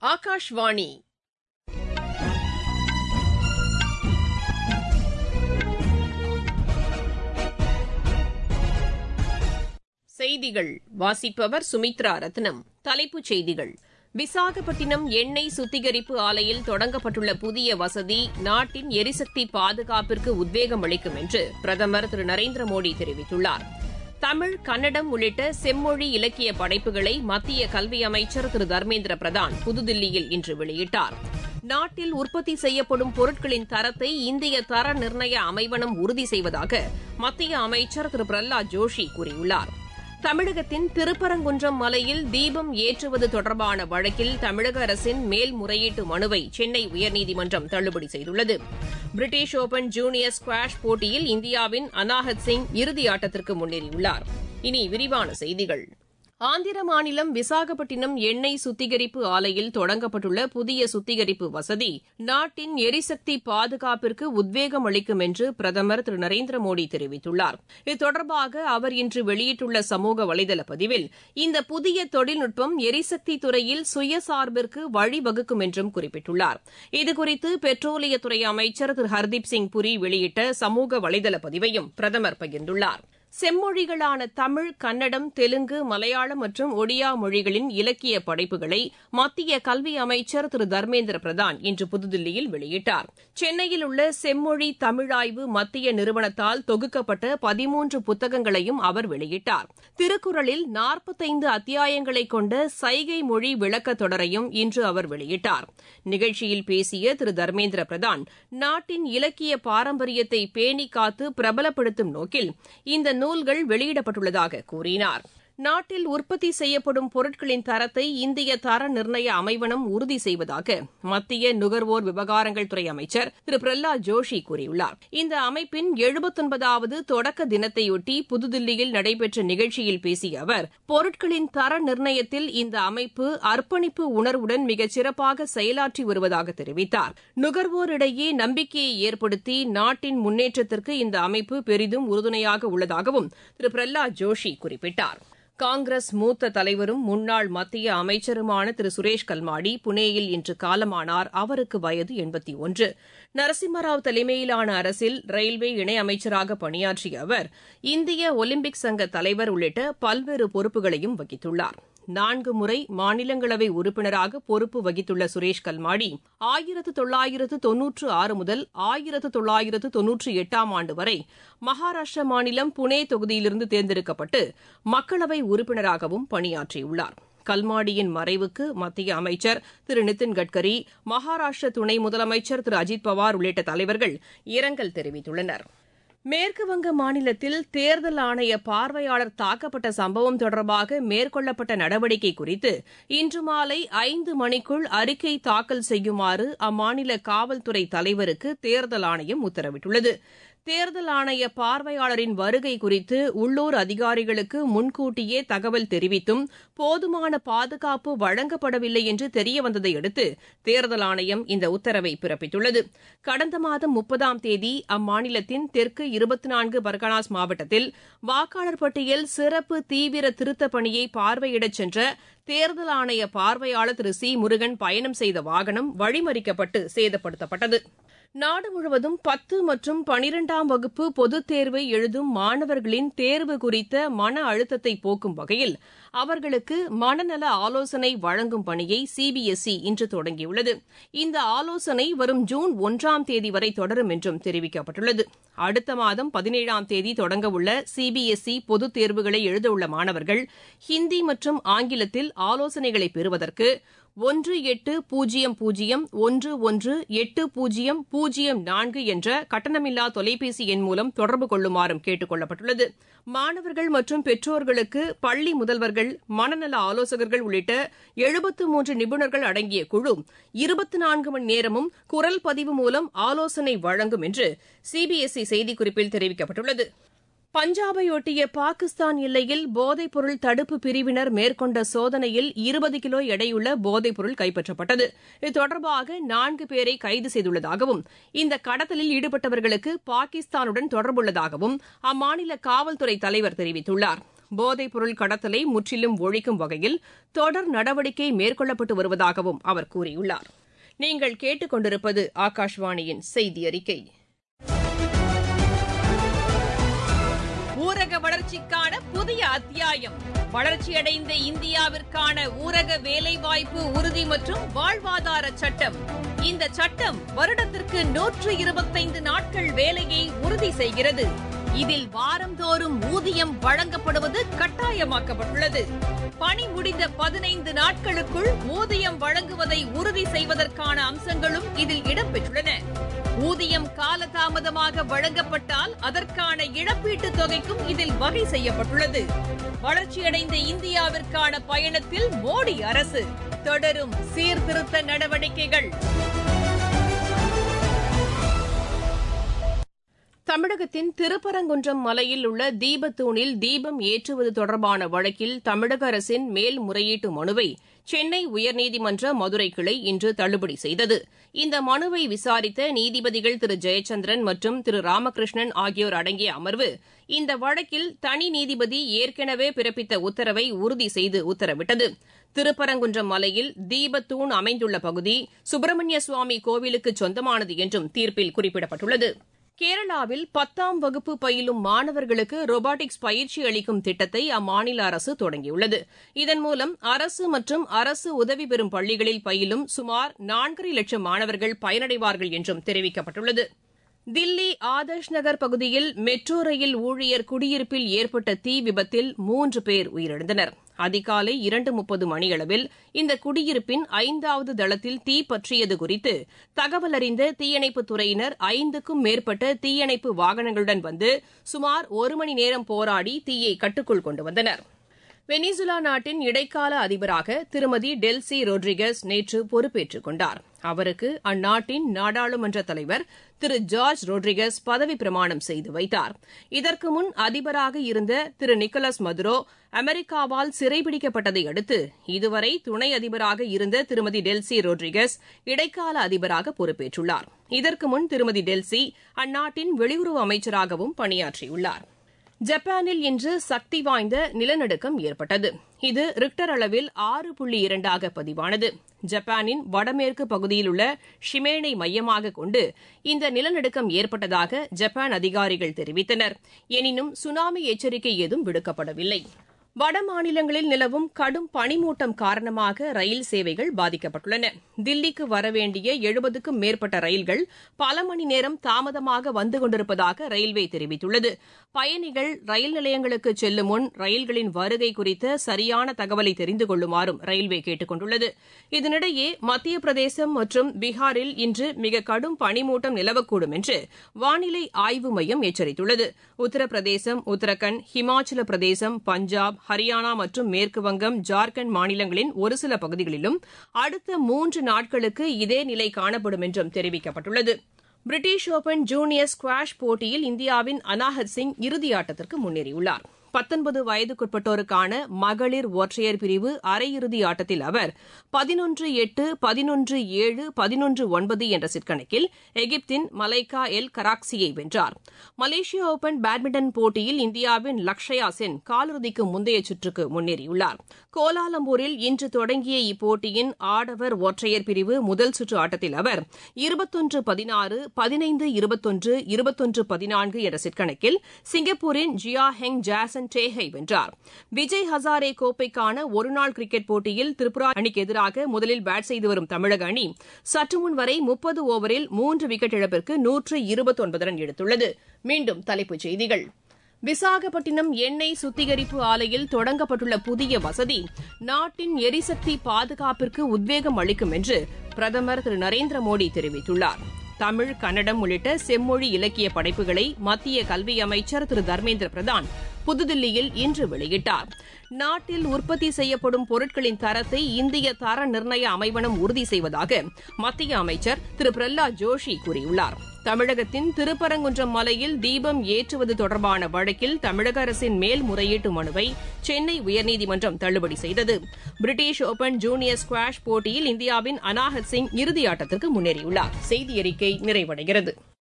ஆகாஷ்வாணி செய்திகள் வாசிப்பவர் சுமித்ரா ரத்னம் தலைப்புச் செய்திகள் விசாகப்பட்டினம் எண்ணெய் சுத்திகரிப்பு ஆலையில் தொடங்கப்பட்டுள்ள புதிய வசதி நாட்டின் எரிசக்தி பாதுகாப்பிற்கு உத்வேகம் அளிக்கும் என்று பிரதமர் திரு நரேந்திர மோடி தெரிவித்துள்ளார் தமிழ் கன்னடம் உள்ளிட்ட செம்மொழி இலக்கிய படைப்புகளை மத்திய கல்வி அமைச்சர் திரு தர்மேந்திர பிரதான் புதுதில்லியில் இன்று வெளியிட்டார் நாட்டில் உற்பத்தி செய்யப்படும் பொருட்களின் தரத்தை இந்திய தர நிர்ணய அமைவனம் உறுதி செய்வதாக மத்திய அமைச்சர் திரு பிரஹ்லாத் ஜோஷி கூறியுள்ளார் தமிழகத்தின் திருப்பரங்குன்றம் மலையில் தீபம் ஏற்றுவது தொடர்பான வழக்கில் தமிழக அரசின் மேல்முறையீட்டு மனுவை சென்னை உயர்நீதிமன்றம் தள்ளுபடி செய்துள்ளது பிரிட்டிஷ் ஓபன் ஜூனியர் ஸ்குவாஷ் போட்டியில் இந்தியாவின் அனாஹத் சிங் இறுதி ஆட்டத்திற்கு முன்னேறியுள்ளார் இனி விரிவான செய்திகள் ஆந்திர மாநிலம் விசாகப்பட்டினம் எண்ணெய் சுத்திகரிப்பு ஆலையில் தொடங்கப்பட்டுள்ள புதிய சுத்திகரிப்பு வசதி நாட்டின் எரிசக்தி பாதுகாப்பிற்கு உத்வேகம் அளிக்கும் என்று பிரதமர் திரு நரேந்திர மோடி தெரிவித்துள்ளார் இது தொடர்பாக அவர் இன்று வெளியிட்டுள்ள சமூக வலைதள பதிவில் இந்த புதிய தொழில்நுட்பம் எரிசக்தி துறையில் சுயசார்பிற்கு வழிவகுக்கும் என்றும் குறிப்பிட்டுள்ளார் இதுகுறித்து பெட்ரோலியத்துறை அமைச்சர் திரு ஹர்தீப் சிங் புரி வெளியிட்ட சமூக வலைதள பதிவையும் பிரதமர் பகிர்ந்துள்ளார் செம்மொழிகளான தமிழ் கன்னடம் தெலுங்கு மலையாளம் மற்றும் ஒடியா மொழிகளின் இலக்கிய படைப்புகளை மத்திய கல்வி அமைச்சர் திரு தர்மேந்திர பிரதான் இன்று புதுதில்லியில் வெளியிட்டார் சென்னையில் உள்ள செம்மொழி தமிழாய்வு மத்திய நிறுவனத்தால் தொகுக்கப்பட்ட பதிமூன்று புத்தகங்களையும் அவர் வெளியிட்டார் திருக்குறளில் நாற்பத்தைந்து அத்தியாயங்களை கொண்ட சைகை மொழி விளக்கத் தொடரையும் இன்று அவர் வெளியிட்டார் நிகழ்ச்சியில் பேசிய திரு தர்மேந்திர பிரதான் நாட்டின் இலக்கிய பாரம்பரியத்தை பேணி காத்து பிரபலப்படுத்தும் நோக்கில் இந்த நூல்கள் வெளியிடப்பட்டுள்ளதாக கூறினார் நாட்டில் உற்பத்தி செய்யப்படும் பொருட்களின் தரத்தை இந்திய தர நிர்ணய அமைவனம் உறுதி செய்வதாக மத்திய நுகர்வோர் விவகாரங்கள் துறை அமைச்சர் திரு பிரஹ்லாத் ஜோஷி கூறியுள்ளார் இந்த அமைப்பின் எழுபத்தொன்பதாவது தொடக்க தினத்தையொட்டி புதுதில்லியில் நடைபெற்ற நிகழ்ச்சியில் பேசிய அவர் பொருட்களின் தர நிர்ணயத்தில் இந்த அமைப்பு அர்ப்பணிப்பு உணர்வுடன் மிகச் சிறப்பாக செயலாற்றி வருவதாக தெரிவித்தார் நுகர்வோரிடையே நம்பிக்கையை ஏற்படுத்தி நாட்டின் முன்னேற்றத்திற்கு இந்த அமைப்பு பெரிதும் உறுதுணையாக உள்ளதாகவும் திரு பிரஹ்லாத் ஜோஷி குறிப்பிட்டார் காங்கிரஸ் மூத்த தலைவரும் முன்னாள் மத்திய அமைச்சருமான திரு சுரேஷ் கல்மாடி புனேயில் இன்று காலமானார் அவருக்கு வயது எண்பத்தி ஒன்று நரசிம்மராவ் தலைமையிலான அரசில் ரயில்வே இணையமைச்சராக பணியாற்றிய அவர் இந்திய ஒலிம்பிக் சங்க தலைவர் உள்ளிட்ட பல்வேறு பொறுப்புகளையும் வகித்துள்ளார் நான்கு முறை மாநிலங்களவை உறுப்பினராக பொறுப்பு வகித்துள்ள சுரேஷ் கல்மாடி ஆயிரத்து தொள்ளாயிரத்து தொன்னூற்று ஆறு முதல் ஆயிரத்து தொள்ளாயிரத்து தொன்னூற்றி எட்டாம் ஆண்டு வரை மகாராஷ்டிர மாநிலம் புனே தொகுதியிலிருந்து தேர்ந்தெடுக்கப்பட்டு மக்களவை உறுப்பினராகவும் பணியாற்றியுள்ளார் கல்மாடியின் மறைவுக்கு மத்திய அமைச்சர் திரு நிதின் கட்கரி மகாராஷ்டிர துணை முதலமைச்சர் திரு அஜித் பவார் உள்ளிட்ட தலைவர்கள் இரங்கல் தெரிவித்துள்ளனா் மேற்குவங்க மாநிலத்தில் தேர்தல் ஆணைய பார்வையாளர் தாக்கப்பட்ட சம்பவம் தொடர்பாக மேற்கொள்ளப்பட்ட நடவடிக்கை குறித்து இன்று மாலை ஐந்து மணிக்குள் அறிக்கை தாக்கல் செய்யுமாறு அம்மாநில காவல்துறை தலைவருக்கு தேர்தல் ஆணையம் உத்தரவிட்டுள்ளது தேர்தல் ஆணைய பார்வையாளரின் வருகை குறித்து உள்ளூர் அதிகாரிகளுக்கு முன்கூட்டியே தகவல் தெரிவித்தும் போதுமான பாதுகாப்பு வழங்கப்படவில்லை என்று தெரியவந்ததை அடுத்து தேர்தல் ஆணையம் இந்த உத்தரவை பிறப்பித்துள்ளது கடந்த மாதம் முப்பதாம் தேதி அம்மாநிலத்தின் தெற்கு இருபத்தி நான்கு பர்கானாஸ் மாவட்டத்தில் வாக்காளர் பட்டியல் சிறப்பு தீவிர திருத்தப் பணியை பார்வையிடச் சென்ற தேர்தல் ஆணைய பார்வையாளர் திரு சி முருகன் பயணம் செய்த வாகனம் வழிமறிக்கப்பட்டு சேதப்படுத்தப்பட்டது நாடு முழுவதும் பத்து மற்றும் பனிரெண்டாம் வகுப்பு பொதுத் தேர்வை எழுதும் மாணவர்களின் தேர்வு குறித்த மன அழுத்தத்தை போக்கும் வகையில் அவர்களுக்கு மனநல ஆலோசனை வழங்கும் பணியை சிபிஎஸ்இ இன்று தொடங்கியுள்ளது இந்த ஆலோசனை வரும் ஜூன் ஒன்றாம் தேதி வரை தொடரும் என்றும் தெரிவிக்கப்பட்டுள்ளது அடுத்த மாதம் பதினேழாம் தேதி தொடங்கவுள்ள சிபிஎஸ்இ பொதுத் தேர்வுகளை எழுதவுள்ள மாணவர்கள் ஹிந்தி மற்றும் ஆங்கிலத்தில் ஆலோசனைகளை பெறுவதற்கு ஒன்று எட்டு பூஜ்ஜியம் பூஜ்ஜியம் ஒன்று ஒன்று எட்டு பூஜ்ஜியம் பூஜ்ஜியம் நான்கு என்ற கட்டணமில்லா தொலைபேசி எண் மூலம் தொடர்பு கொள்ளுமாறும் கேட்டுக் கொள்ளப்பட்டுள்ளது மாணவர்கள் மற்றும் பெற்றோர்களுக்கு பள்ளி முதல்வர்கள் மனநல ஆலோசகர்கள் உள்ளிட்ட எழுபத்து மூன்று நிபுணர்கள் அடங்கிய குழு இருபத்தி நான்கு மணி நேரமும் குரல் பதிவு மூலம் ஆலோசனை வழங்கும் என்று சிபிஎஸ்இ செய்திக்குறிப்பில் தெரிவிக்கப்பட்டுள்ளது பஞ்சாபையொட்டிய பாகிஸ்தான் எல்லையில் போதைப்பொருள் தடுப்பு பிரிவினர் மேற்கொண்ட சோதனையில் இருபது கிலோ எடையுள்ள போதைப்பொருள் கைப்பற்றப்பட்டது இது தொடர்பாக நான்கு பேரை கைது செய்துள்ளதாகவும் இந்த கடத்தலில் ஈடுபட்டவர்களுக்கு பாகிஸ்தானுடன் தொடர்புள்ளதாகவும் அம்மாநில காவல்துறை தலைவர் தெரிவித்துள்ளார் போதைப் பொருள் கடத்தலை முற்றிலும் ஒழிக்கும் வகையில் தொடர் நடவடிக்கை மேற்கொள்ளப்பட்டு வருவதாகவும் அவர் கூறியுள்ளார் நீங்கள் கேட்டுக்கொண்டிருப்பது ஆகாஷ்வாணியின் செய்தி அறிக்கை ஊரக வளர்ச்சிக்கான புதிய அத்தியாயம் வளர்ச்சியடைந்த இந்தியாவிற்கான ஊரக வேலைவாய்ப்பு உறுதி மற்றும் வாழ்வாதார சட்டம் இந்த சட்டம் வருடத்திற்கு நூற்று இருபத்தைந்து நாட்கள் வேலையை உறுதி செய்கிறது இதில் வாரந்தோறும் ஊதியம் வழங்கப்படுவது கட்டாயமாக்கப்பட்டுள்ளது பணி முடிந்த பதினைந்து நாட்களுக்குள் ஊதியம் வழங்குவதை உறுதி செய்வதற்கான அம்சங்களும் இதில் இடம்பெற்றுள்ளன ஊதியம் காலதாமதமாக வழங்கப்பட்டால் அதற்கான இழப்பீட்டுத் தொகைக்கும் இதில் வகை செய்யப்பட்டுள்ளது வளர்ச்சியடைந்த இந்தியாவிற்கான பயணத்தில் மோடி அரசு தொடரும் சீர்திருத்த நடவடிக்கைகள் தமிழகத்தின் திருப்பரங்குன்றம் மலையில் உள்ள தீபத்தூணில் தீபம் ஏற்றுவது தொடர்பான வழக்கில் தமிழக அரசின் மேல்முறையீட்டு மனுவை சென்னை உயர்நீதிமன்ற மதுரை கிளை இன்று தள்ளுபடி செய்தது இந்த மனுவை விசாரித்த நீதிபதிகள் திரு ஜெயச்சந்திரன் மற்றும் திரு ராமகிருஷ்ணன் ஆகியோர் அடங்கிய அமர்வு இந்த வழக்கில் தனி நீதிபதி ஏற்கனவே பிறப்பித்த உத்தரவை உறுதி செய்து உத்தரவிட்டது திருப்பரங்குன்றம் மலையில் தீபத்தூண் அமைந்துள்ள பகுதி சுப்பிரமணிய சுவாமி கோவிலுக்கு சொந்தமானது என்றும் தீர்ப்பில் குறிப்பிடப்பட்டுள்ளது கேரளாவில் பத்தாம் வகுப்பு பயிலும் மாணவர்களுக்கு ரொபாட்டிக்ஸ் பயிற்சி அளிக்கும் திட்டத்தை அம்மாநில அரசு தொடங்கியுள்ளது இதன் மூலம் அரசு மற்றும் அரசு உதவி பெறும் பள்ளிகளில் பயிலும் சுமார் நான்கரை லட்சம் மாணவர்கள் பயனடைவார்கள் என்றும் தெரிவிக்கப்பட்டுள்ளது தில்லி ஆதர்ஷ் நகர் பகுதியில் மெட்ரோ ரயில் ஊழியர் குடியிருப்பில் ஏற்பட்ட தீ விபத்தில் மூன்று பேர் உயிரிழந்தனர் அதிகாலை இரண்டு முப்பது மணியளவில் இந்த குடியிருப்பின் ஐந்தாவது தளத்தில் தீ பற்றியது குறித்து தகவல் அறிந்த தீயணைப்புத் துறையினர் ஐந்துக்கும் மேற்பட்ட தீயணைப்பு வாகனங்களுடன் வந்து சுமார் ஒரு மணி நேரம் போராடி தீயை கட்டுக்குள் கொண்டு வந்தனர் வெனிசுலா நாட்டின் இடைக்கால அதிபராக திருமதி டெல்சி ரோட்ரிகஸ் நேற்று பொறுப்பேற்றுக் கொண்டார் அவருக்கு அந்நாட்டின் நாடாளுமன்ற தலைவர் திரு ஜார்ஜ் ரோட்ரிகஸ் பதவி பிரமாணம் செய்து வைத்தார் இதற்கு முன் அதிபராக இருந்த திரு நிக்கோலஸ் மதுரோ அமெரிக்காவால் சிறைபிடிக்கப்பட்டதை அடுத்து இதுவரை துணை அதிபராக இருந்த திருமதி டெல்சி ரோட்ரிகஸ் இடைக்கால அதிபராக பொறுப்பேற்றுள்ளார் இதற்கு முன் திருமதி டெல்சி அந்நாட்டின் வெளியுறவு அமைச்சராகவும் பணியாற்றியுள்ளார் ஜப்பானில் இன்று சக்தி வாய்ந்த நிலநடுக்கம் ஏற்பட்டது இது ரிக்டர் அளவில் ஆறு புள்ளி இரண்டாக பதிவானது ஜப்பானின் வடமேற்கு பகுதியில் உள்ள ஷிமேனை மையமாக கொண்டு இந்த நிலநடுக்கம் ஏற்பட்டதாக ஜப்பான் அதிகாரிகள் தெரிவித்தனர் எனினும் சுனாமி எச்சரிக்கை ஏதும் விடுக்கப்படவில்லை வட மாநிலங்களில் நிலவும் கடும் பனிமூட்டம் காரணமாக ரயில் சேவைகள் பாதிக்கப்பட்டுள்ளன தில்லிக்கு வரவேண்டிய எழுபதுக்கும் மேற்பட்ட ரயில்கள் பல மணி நேரம் தாமதமாக வந்து கொண்டிருப்பதாக ரயில்வே தெரிவித்துள்ளது பயணிகள் ரயில் நிலையங்களுக்கு செல்லும் முன் ரயில்களின் வருகை குறித்த சரியான தகவலை தெரிந்து கொள்ளுமாறும் ரயில்வே கேட்டுக் கொண்டுள்ளது இதனிடையே மத்திய பிரதேசம் மற்றும் பீகாரில் இன்று மிக கடும் பனிமூட்டம் நிலவக்கூடும் என்று வானிலை ஆய்வு மையம் எச்சரித்துள்ளது உத்தரப்பிரதேசம் உத்தரகண்ட் ஹிமாச்சல பிரதேசம் பஞ்சாப் ஹரியானா மற்றும் மேற்குவங்கம் ஜார்க்கண்ட் மாநிலங்களின் ஒரு சில பகுதிகளிலும் அடுத்த மூன்று நாட்களுக்கு இதே நிலை காணப்படும் என்றும் தெரிவிக்கப்பட்டுள்ளது பிரிட்டிஷ் ஓபன் ஜூனியர் ஸ்குவாஷ் போட்டியில் இந்தியாவின் அனாஹத் சிங் இறுதியாட்டத்திற்கு முன்னேறியுள்ளார் பத்தொன்பது வயதுக்குட்பட்டோருக்கான மகளிர் ஒற்றையர் பிரிவு அரையிறுதி ஆட்டத்தில் அவர் பதினொன்று எட்டு பதினொன்று ஏழு பதினொன்று ஒன்பது என்ற சிற்கணக்கில் எகிப்தின் மலைக்கா எல் கராக்சியை வென்றார் மலேசிய ஓபன் பேட்மிண்டன் போட்டியில் இந்தியாவின் லக்ஷயா சென் காலிறுதிக்கு முந்தைய சுற்றுக்கு முன்னேறியுள்ளார் கோலாலம்பூரில் இன்று தொடங்கிய இப்போட்டியின் ஆடவர் ஒற்றையர் பிரிவு முதல் சுற்று ஆட்டத்தில் அவர் இருபத்தொன்று பதினாறு பதினைந்து இருபத்தொன்று இருபத்தொன்று பதினான்கு என்ற சிற்கணக்கில் சிங்கப்பூரின் ஜியா ஹெங் ஜாசன் டேஹை வென்றார் விஜய் ஹசாரே கோப்பைக்கான ஒருநாள் கிரிக்கெட் போட்டியில் திரிபுரா அணிக்கு எதிராக முதலில் பேட் செய்து வரும் தமிழக அணி சற்று முன் வரை முப்பது ஓவரில் மூன்று விக்கெட் இழப்பிற்கு நூற்று இருபத்தொன்பது ரன் எடுத்துள்ளது மீண்டும் தலைப்புச் செய்திகள் விசாகப்பட்டினம் எண்ணெய் சுத்திகரிப்பு ஆலையில் தொடங்கப்பட்டுள்ள புதிய வசதி நாட்டின் எரிசக்தி பாதுகாப்பிற்கு உத்வேகம் அளிக்கும் என்று பிரதமர் திரு நரேந்திர மோடி தெரிவித்துள்ளார் தமிழ் கன்னடம் உள்ளிட்ட செம்மொழி இலக்கிய படைப்புகளை மத்திய கல்வி அமைச்சர் திரு தர்மேந்திர பிரதான் புதுதில்லியில் இன்று வெளியிட்டார் நாட்டில் உற்பத்தி செய்யப்படும் பொருட்களின் தரத்தை இந்திய தர நிர்ணய அமைவனம் உறுதி செய்வதாக மத்திய அமைச்சர் திரு பிரஹ்லாத் ஜோஷி கூறியுள்ளார் தமிழகத்தின் திருப்பரங்குன்றம் மலையில் தீபம் ஏற்றுவது தொடர்பான வழக்கில் தமிழக அரசின் மேல்முறையீட்டு மனுவை சென்னை உயர்நீதிமன்றம் தள்ளுபடி செய்தது பிரிட்டிஷ் ஓபன் ஜூனியர் ஸ்குவாஷ் போட்டியில் இந்தியாவின் அனாஹத் சிங் இறுதியாட்டத்திற்கு முன்னேறியுள்ளார் செய்தி அறிக்கை நிறைவடைகிறது